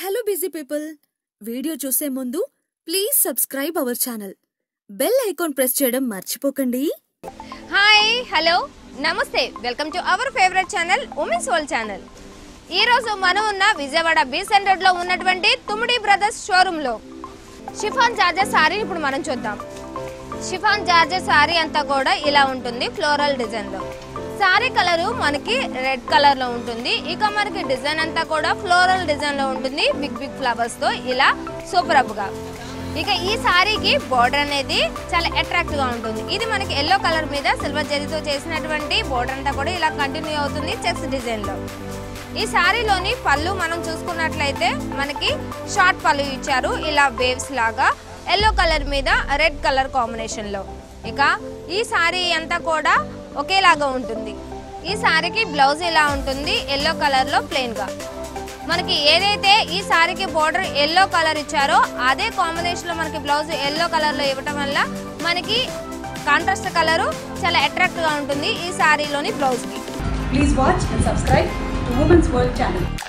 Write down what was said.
Hello busy people video చూసే ముందు please subscribe our channel bell icon press చేయడం మర్చిపోకండి హాయ్ హలో నమస్తే welcome to our favourite channel women's world channel ఈ రోజు మనం ఉన్న విజయవాడ బీ సెంటర్ లో ఉన్నటువంటి తుమ్మిడి బ్రదర్స్ షోరూమ్ లో షిఫాన్ జార్జెస్ సారీ ఇప్పుడు మనం చూద్దాం షిఫాన్ జార్జెస్ సారీ అంతా కూడా ఇలా ఉంటుంది ఫ్లోరల్ డిజైన్ లో సారీ కలర్ మనకి రెడ్ కలర్ లో ఉంటుంది ఇక మనకి డిజైన్ అంతా కూడా ఫ్లోరల్ డిజైన్ లో ఉంటుంది బిగ్ బిగ్ ఫ్లవర్స్ తో ఇలా సూపర్ అప్ గా ఇక ఈ సారీకి బోర్డర్ అనేది చాలా అట్రాక్టివ్ గా ఉంటుంది ఇది మనకి ఎల్లో కలర్ మీద సిల్వర్ జరీతో చేసినటువంటి బోర్డర్ అంతా కూడా ఇలా కంటిన్యూ అవుతుంది చెక్స్ డిజైన్ లో ఈ సారీలోని పళ్ళు మనం చూసుకున్నట్లయితే మనకి షార్ట్ పళ్ళు ఇచ్చారు ఇలా వేవ్స్ లాగా ఎల్లో కలర్ మీద రెడ్ కలర్ కాంబినేషన్ లో ఇక ఈ సారీ అంతా కూడా ఒకేలాగా ఉంటుంది ఈ సారీకి బ్లౌజ్ ఇలా ఉంటుంది ఎల్లో కలర్ లో ప్లెయిన్ గా మనకి ఏదైతే ఈ సారీకి బోర్డర్ ఎల్లో కలర్ ఇచ్చారో అదే కాంబినేషన్ లో మనకి బ్లౌజ్ ఎల్లో కలర్ లో ఇవ్వటం వల్ల మనకి కాంట్రాస్ట్ కలర్ చాలా అట్రాక్ట్ గా ఉంటుంది ఈ సారీలోని బ్లౌజ్ కి Please watch and subscribe to Women's World channel.